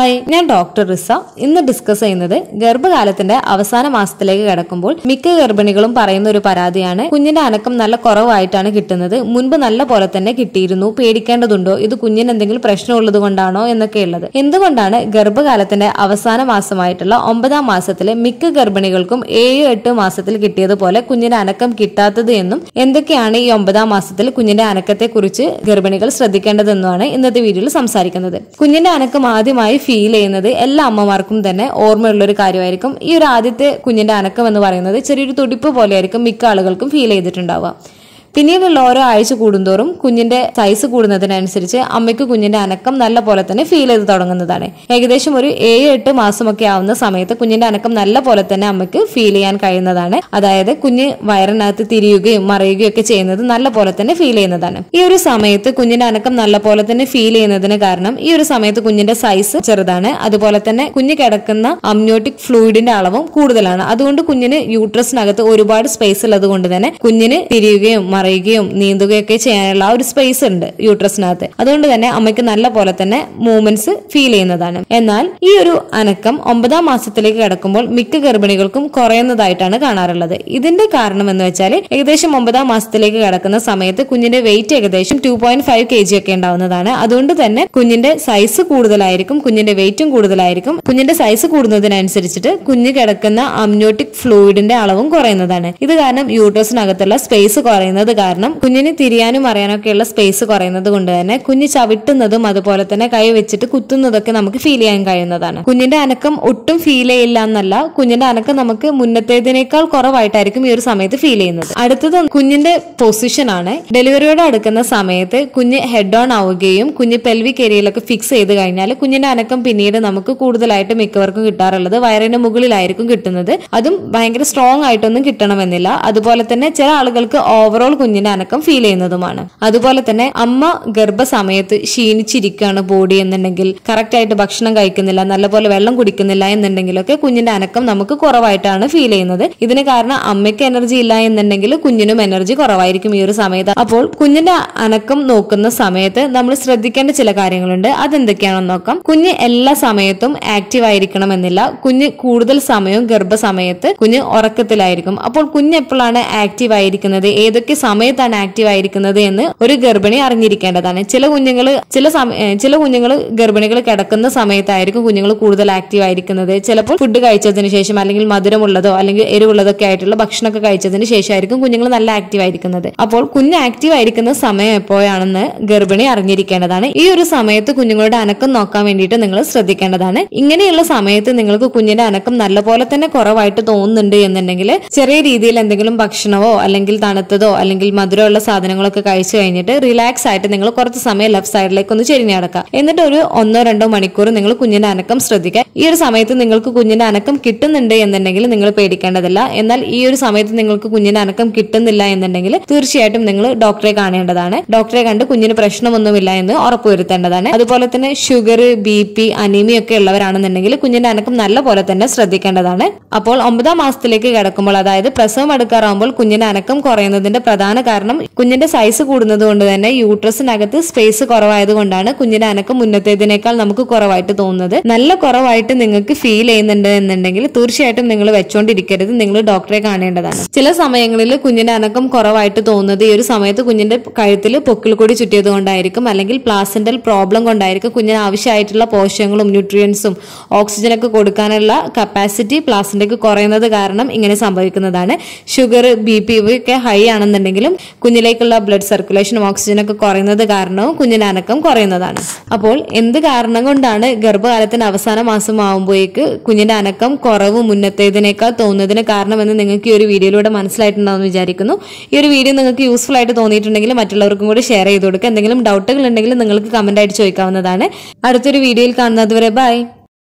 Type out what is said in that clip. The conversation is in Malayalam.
ഹായ് ഞാൻ ഡോക്ടർ റിസ ഇന്ന് ഡിസ്കസ് ചെയ്യുന്നത് ഗർഭകാലത്തിന്റെ അവസാന മാസത്തിലേക്ക് കിടക്കുമ്പോൾ മിക്ക ഗർഭിണികളും പറയുന്ന ഒരു പരാതിയാണ് കുഞ്ഞിന്റെ അനക്കം നല്ല കുറവായിട്ടാണ് കിട്ടുന്നത് മുൻപ് നല്ല പോലെ തന്നെ കിട്ടിയിരുന്നു പേടിക്കേണ്ടതുണ്ടോ ഇത് കുഞ്ഞിന് എന്തെങ്കിലും പ്രശ്നമുള്ളത് കൊണ്ടാണോ എന്നൊക്കെ ഉള്ളത് എന്തുകൊണ്ടാണ് ഗർഭകാലത്തിന്റെ അവസാന മാസമായിട്ടുള്ള ഒമ്പതാം മാസത്തിലെ മിക്ക ഗർഭിണികൾക്കും ഏഴ് എട്ട് മാസത്തിൽ കിട്ടിയതുപോലെ കുഞ്ഞിന്റെ അനക്കം കിട്ടാത്തത് എന്നും എന്തൊക്കെയാണ് ഈ ഒമ്പതാം മാസത്തിൽ കുഞ്ഞിന്റെ അനക്കത്തെ കുറിച്ച് ഗർഭിണികൾ ശ്രദ്ധിക്കേണ്ടതെന്നുമാണ് ഇന്നത്തെ വീഡിയോയിൽ സംസാരിക്കുന്നത് കുഞ്ഞിന്റെ അനക്കം ആദ്യമായി ഫീൽ ചെയ്യുന്നത് എല്ലാ അമ്മമാർക്കും തന്നെ ഓർമ്മയുള്ള ഒരു കാര്യമായിരിക്കും ഈ ഒരു ആദ്യത്തെ കുഞ്ഞിന്റെ അനക്കം എന്ന് പറയുന്നത് ചെറിയൊരു തുടിപ്പ് പോലെയായിരിക്കും മിക്ക ആളുകൾക്കും ഫീൽ ചെയ്തിട്ടുണ്ടാവുക പിന്നീടുള്ള ഓരോ ആഴ്ച കൂടുന്തോറും കുഞ്ഞിന്റെ സൈസ് കൂടുന്നതിനനുസരിച്ച് അമ്മയ്ക്ക് കുഞ്ഞിന്റെ അനക്കം നല്ല പോലെ തന്നെ ഫീൽ ചെയ്ത് തുടങ്ങുന്നതാണ് ഏകദേശം ഒരു ഏഴ് എട്ട് മാസമൊക്കെ ആവുന്ന സമയത്ത് കുഞ്ഞിന്റെ അനക്കം നല്ല പോലെ തന്നെ അമ്മയ്ക്ക് ഫീൽ ചെയ്യാൻ കഴിയുന്നതാണ് അതായത് കുഞ്ഞ് വയറിനകത്ത് തിരിയുകയും മറയുകയും ഒക്കെ ചെയ്യുന്നത് നല്ല പോലെ തന്നെ ഫീൽ ചെയ്യുന്നതാണ് ഈ ഒരു സമയത്ത് കുഞ്ഞിന്റെ അനക്കം നല്ല പോലെ തന്നെ ഫീൽ ചെയ്യുന്നതിന് കാരണം ഈ ഒരു സമയത്ത് കുഞ്ഞിന്റെ സൈസ് ചെറുതാണ് അതുപോലെ തന്നെ കുഞ്ഞ് കിടക്കുന്ന അമ്നോട്ടിക് ഫ്ലൂയിഡിന്റെ അളവും കൂടുതലാണ് അതുകൊണ്ട് കുഞ്ഞിന് യൂട്രസിനകത്ത് ഒരുപാട് സ്പേസ് ഉള്ളത് കൊണ്ട് തന്നെ കുഞ്ഞിന് തിരിയുകയും മറയുകയും നീന്തുകയൊക്കെ ചെയ്യാനുള്ള ആ ഒരു സ്പേസ് ഉണ്ട് യൂട്രസിനകത്ത് അതുകൊണ്ട് തന്നെ അമ്മയ്ക്ക് നല്ല പോലെ തന്നെ മൂവ്മെന്റ്സ് ഫീൽ ചെയ്യുന്നതാണ് എന്നാൽ ഈ ഒരു അനക്കം ഒമ്പതാം മാസത്തിലേക്ക് കിടക്കുമ്പോൾ മിക്ക ഗർഭിണികൾക്കും കുറയുന്നതായിട്ടാണ് കാണാറുള്ളത് ഇതിന്റെ കാരണം എന്ന് വെച്ചാൽ ഏകദേശം ഒമ്പതാം മാസത്തിലേക്ക് കിടക്കുന്ന സമയത്ത് കുഞ്ഞിന്റെ വെയിറ്റ് ഏകദേശം two point five K G ഒക്കെ ഉണ്ടാവുന്നതാണ് അതുകൊണ്ട് തന്നെ കുഞ്ഞിന്റെ സൈസ് കൂടുതലായിരിക്കും കുഞ്ഞിന്റെ വെയിറ്റും കൂടുതലായിരിക്കും കുഞ്ഞിന്റെ സൈസ് കൂടുന്നതിനനുസരിച്ചിട്ട് കുഞ്ഞ് കിടക്കുന്ന അമ്നോട്ടിക് ഫ്ലൂയിഡിന്റെ അളവും കുറയുന്നതാണ് ഇത് കാരണം യൂട്രസിനകത്തുള്ള സ്പേസ് കുറയുന്നത് കാരണം കുഞ്ഞിന് തിരിയാനും അറിയാനൊക്കെയുള്ള സ്പേസ് കുറയുന്നത് കൊണ്ട് തന്നെ കുഞ്ഞ് ചവിട്ടുന്നതും അതുപോലെ തന്നെ കൈ വെച്ചിട്ട് കുത്തുന്നതൊക്കെ നമുക്ക് ഫീൽ ചെയ്യാൻ കഴിയുന്നതാണ് കുഞ്ഞിന്റെ അനക്കം ഒട്ടും ഫീൽ ചെയ്യില്ല എന്നല്ല കുഞ്ഞിന്റെ അനക്കം നമുക്ക് മുന്നത്തേതിനേക്കാൾ കുറവായിട്ടായിരിക്കും ഈ ഒരു സമയത്ത് ഫീൽ ചെയ്യുന്നത് അടുത്തത് കുഞ്ഞിന്റെ പൊസിഷൻ ആണ് ഡെലിവറിയോട് അടുക്കുന്ന സമയത്ത് കുഞ്ഞ് ഹെഡ് ഓൺ ആവുകയും കുഞ്ഞ് പെൽവിക് ഏരിയയിലൊക്കെ ഫിക്സ് ചെയ്ത് കഴിഞ്ഞാൽ കുഞ്ഞിന്റെ അനക്കം പിന്നീട് നമുക്ക് കൂടുതലായിട്ട് മിക്കവർക്കും കിട്ടാറുള്ളത് വയറിന്റെ മുകളിലായിരിക്കും കിട്ടുന്നത് അതും ഭയങ്കര സ്ട്രോങ് ആയിട്ടൊന്നും കിട്ടണമെന്നില്ല അതുപോലെ തന്നെ ചില ആളുകൾക്ക് ഓവറോൾ കുഞ്ഞിന്റെ അനക്കം ഫീൽ ചെയ്യുന്നതുമാണ് അതുപോലെ തന്നെ അമ്മ ഗർഭസമയത്ത് ക്ഷീണിച്ചിരിക്കുകയാണ് ബോഡി എന്നുണ്ടെങ്കിൽ കറക്റ്റ് ആയിട്ട് ഭക്ഷണം കഴിക്കുന്നില്ല നല്ലപോലെ വെള്ളം കുടിക്കുന്നില്ല എന്നുണ്ടെങ്കിലൊക്കെ കുഞ്ഞിന്റെ അനക്കം നമുക്ക് കുറവായിട്ടാണ് ഫീൽ ചെയ്യുന്നത് ഇതിന് കാരണം അമ്മയ്ക്ക് എനർജി ഇല്ല എന്നുണ്ടെങ്കിൽ കുഞ്ഞിനും എനർജി കുറവായിരിക്കും ഈ ഒരു സമയത്ത് അപ്പോൾ കുഞ്ഞിന്റെ അനക്കം നോക്കുന്ന സമയത്ത് നമ്മൾ ശ്രദ്ധിക്കേണ്ട ചില കാര്യങ്ങളുണ്ട് അതെന്തൊക്കെയാണെന്ന് നോക്കാം കുഞ്ഞ് എല്ലാ സമയത്തും ആക്റ്റീവ് ആയിരിക്കണമെന്നില്ല കുഞ്ഞ് കൂടുതൽ സമയവും ഗർഭസമയത്ത് കുഞ്ഞ് ഉറക്കത്തിലായിരിക്കും അപ്പോൾ കുഞ്ഞ് എപ്പോഴാണ് ആക്റ്റീവ് ആയിരിക്കുന്നത് ഏതൊക്കെ സമയത്താണ് ആക്റ്റീവ് ആയിരിക്കുന്നത് എന്ന് ഒരു ഗർഭിണി അറിഞ്ഞിരിക്കേണ്ടതാണ് ചില കുഞ്ഞുങ്ങൾ ചില സമ- ഏഹ് ചില കുഞ്ഞുങ്ങൾ ഗർഭിണികൾ കിടക്കുന്ന സമയത്തായിരിക്കും കുഞ്ഞുങ്ങൾ കൂടുതൽ ആക്റ്റീവ് ആയിരിക്കുന്നത് ചിലപ്പോൾ ഫുഡ് കഴിച്ചതിന് ശേഷം അല്ലെങ്കിൽ മധുരമുള്ളതോ അല്ലെങ്കിൽ എരിവുള്ളതൊക്കെ ആയിട്ടുള്ള ഭക്ഷണമൊക്കെ കഴിച്ചതിന് ശേഷമായിരിക്കും കുഞ്ഞുങ്ങൾ നല്ല ആക്റ്റീവ് ആയിരിക്കുന്നത് അപ്പോൾ കുഞ്ഞ് ആക്റ്റീവ് ആയിരിക്കുന്ന സമയം എപ്പോഴാണെന്ന് ഗർഭിണി അറിഞ്ഞിരിക്കേണ്ടതാണ് ഈ ഒരു സമയത്ത് കുഞ്ഞുങ്ങളുടെ അനക്കം നോക്കാൻ വേണ്ടിയിട്ട് നിങ്ങൾ ശ്രദ്ധിക്കേണ്ടതാണ് ഇങ്ങനെയുള്ള സമയത്ത് നിങ്ങൾക്ക് കുഞ്ഞിന്റെ അനക്കം നല്ലപോലെ തന്നെ കുറവായിട്ട് തോന്നുന്നുണ്ട് എന്നുണ്ടെങ്കിൽ ചെറിയ രീതിയിൽ എന്തെങ്കിലും ഭക്ഷണമോ അല്ലെങ്കിൽ തണുത്തതോ അല്ലെങ്കിൽ മധുരമുള്ള സാധനങ്ങളൊക്കെ കഴിച്ചു കഴിഞ്ഞിട്ട് റിലാക്സ് ആയിട്ട് നിങ്ങൾ കുറച്ച് സമയം ലെഫ്റ്റ് സൈഡിലേക്ക് ഒന്ന് ചെരിഞ്ഞ് കിടക്കുക എന്നിട്ട് ഒരു ഒന്നോ രണ്ടോ മണിക്കൂർ നിങ്ങൾ കുഞ്ഞിന്റെ അനക്കം ശ്രദ്ധിക്കുക ഈ ഒരു സമയത്ത് നിങ്ങൾക്ക് കുഞ്ഞിന്റെ അനക്കം കിട്ടുന്നുണ്ട് എന്നുണ്ടെങ്കിൽ നിങ്ങൾ പേടിക്കേണ്ടതില്ല എന്നാൽ ഈ ഒരു സമയത്ത് നിങ്ങൾക്ക് കുഞ്ഞിന്റെ അനക്കം കിട്ടുന്നില്ല എന്നുണ്ടെങ്കിൽ തീർച്ചയായിട്ടും നിങ്ങൾ ഡോക്ടറെ കാണേണ്ടതാണ് ഡോക്ടറെ കണ്ട് കുഞ്ഞിന് പ്രശ്നമൊന്നുമില്ല എന്ന് ഉറപ്പുവരുത്തേണ്ടതാണ് അതുപോലെ തന്നെ ഷുഗർ ബി പി അനീമിയ ഒക്കെ ഉള്ളവരാണെന്നുണ്ടെങ്കിൽ കുഞ്ഞിന്റെ അനക്കം നല്ല പോലെ തന്നെ ശ്രദ്ധിക്കേണ്ടതാണ് അപ്പോൾ ഒമ്പതാം മാസത്തിലേക്ക് കിടക്കുമ്പോൾ അതായത് പ്രസവം എടുക്കാറാകുമ്പോൾ കുഞ്ഞിന്റെ അനക്കം കുറയുന്നതിന്റെ പ്രധാന കാരണം കുഞ്ഞിന്റെ സൈസ് കൂടുന്നത് കൊണ്ട് തന്നെ യൂട്രസിനകത്ത് സ്പേസ് കുറവായതുകൊണ്ടാണ് കുഞ്ഞിന്റെ അനക്കം മുന്നത്തേതിനേക്കാൾ നമുക്ക് കുറവായിട്ട് തോന്നുന്നത് നല്ല കുറവായിട്ട് നിങ്ങൾക്ക് ഫീൽ ചെയ്യുന്നുണ്ട് എന്നുണ്ടെങ്കിൽ തീർച്ചയായിട്ടും നിങ്ങൾ വെച്ചോണ്ടിരിക്കരുത് നിങ്ങൾ ഡോക്ടറെ കാണേണ്ടതാണ് ചില സമയങ്ങളിൽ കുഞ്ഞിന്റെ അനക്കം കുറവായിട്ട് തോന്നുന്നത് ഈ ഒരു സമയത്ത് കുഞ്ഞിന്റെ കഴുത്തിൽ പൊക്കിൾ കൂടി ചുറ്റിയത് കൊണ്ടായിരിക്കും അല്ലെങ്കിൽ പ്ലാസന്റൽ പ്രോബ്ലം കൊണ്ടായിരിക്കും കുഞ്ഞിന് ആവശ്യമായിട്ടുള്ള പോഷകങ്ങളും ന്യൂട്രിയൻസും ഓക്സിജനൊക്കെ കൊടുക്കാനുള്ള കപ്പാസിറ്റി പ്ലാസന്റയ്ക്ക് കുറയുന്നത് കാരണം ഇങ്ങനെ സംഭവിക്കുന്നതാണ് ഷുഗർ ബി പി ഇവയൊക്കെ ഹൈ ആണെന്നുണ്ടെങ്കിലും കുഞ്ഞിലേക്കുള്ള ബ്ലഡ് സർക്കുലേഷനും ഓക്സിജനൊക്കെ കുറയുന്നത് കാരണവും കുഞ്ഞിന് അനക്കം കുറയുന്നതാണ് അപ്പോൾ എന്ത് കാരണം കൊണ്ടാണ് ഗർഭകാലത്തിന്റെ അവസാന മാസം ആകുമ്പോഴേക്ക് കുഞ്ഞിന്റെ അനക്കം കുറവ് മുന്നത്തേതിനേക്കാൾ തോന്നുന്നതിന് കാരണമെന്ന് നിങ്ങൾക്ക് ഈ ഒരു വീഡിയോയിലൂടെ മനസ്സിലായിട്ടുണ്ടാവുമെന്ന് വിചാരിക്കുന്നു ഈ ഒരു വീഡിയോ നിങ്ങൾക്ക് യൂസ്ഫുൾ ആയിട്ട് തോന്നിയിട്ടുണ്ടെങ്കിൽ മറ്റുള്ളവർക്കും കൂടി ഷെയർ ചെയ്ത് കൊടുക്കുക എന്തെങ്കിലും ഡൗട്ടുകൾ ഉണ്ടെങ്കിൽ നിങ്ങൾക്ക് കമന്റ് ആയിട്ട് ചോദിക്കാവുന്നതാണ് അടുത്തൊരു വീഡിയോയിൽ കാണുന്നത് വരെ ബൈ